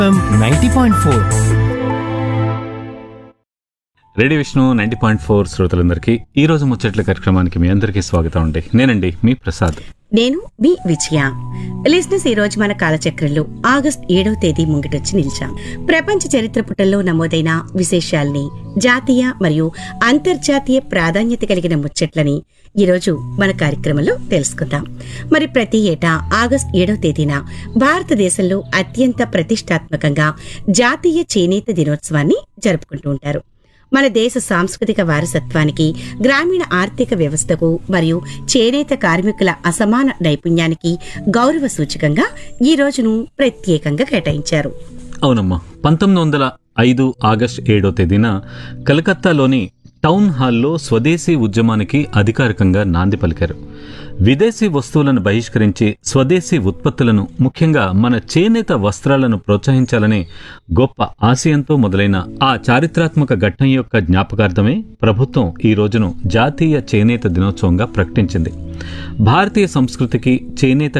ninety point four radio Vishnu ninety point four శ్రోతలందరికీ ఈ రోజు ముచ్చట్ల కార్యక్రమానికి మీ అందరికీ స్వాగతం అండి నేనండి మీ ప్రసాద్ నేను మీ విజయ లిస్నెస్ ఈ రోజు మన కాలచక్రంలో ఆగస్ట్ ఏడవ తేదీ ముంగిటొచ్చి నిలిచాం ప్రపంచ చరిత్ర పుటల్లో నమోదైన విశేషాల్ని జాతీయ మరియు అంతర్జాతీయ ప్రాధాన్యత కలిగిన ముచ్చట్లని ఈరోజు మన కార్యక్రమంలో తెలుసుకుందాం మరి ప్రతి ఏటా ఆగస్ట్ ఏడవ తేదీన భారతదేశంలో అత్యంత ప్రతిష్టాత్మకంగా జాతీయ చేనేత దినోత్సవాన్ని జరుపుకుంటూ ఉంటారు మన దేశ సాంస్కృతిక వారసత్వానికి గ్రామీణ ఆర్థిక వ్యవస్థకు మరియు చేనేత కార్మికుల అసమాన నైపుణ్యానికి గౌరవ సూచకంగా ఈ రోజును ప్రత్యేకంగా కేటాయించారు అవునమ్మా పంతొమ్మిది వందల ఐదు ఆగస్ట్ ఏడో తేదీన కలకత్తాలోని టౌన్ హాల్లో స్వదేశీ ఉద్యమానికి అధికారికంగా నాంది పలికారు విదేశీ వస్తువులను బహిష్కరించి స్వదేశీ ఉత్పత్తులను ముఖ్యంగా మన చేనేత వస్త్రాలను ప్రోత్సహించాలనే గొప్ప ఆశయంతో మొదలైన ఆ చారిత్రాత్మక ఘట్టం యొక్క జ్ఞాపకార్థమే ప్రభుత్వం ఈ రోజును జాతీయ చేనేత దినోత్సవంగా ప్రకటించింది భారతీయ సంస్కృతికి చేనేత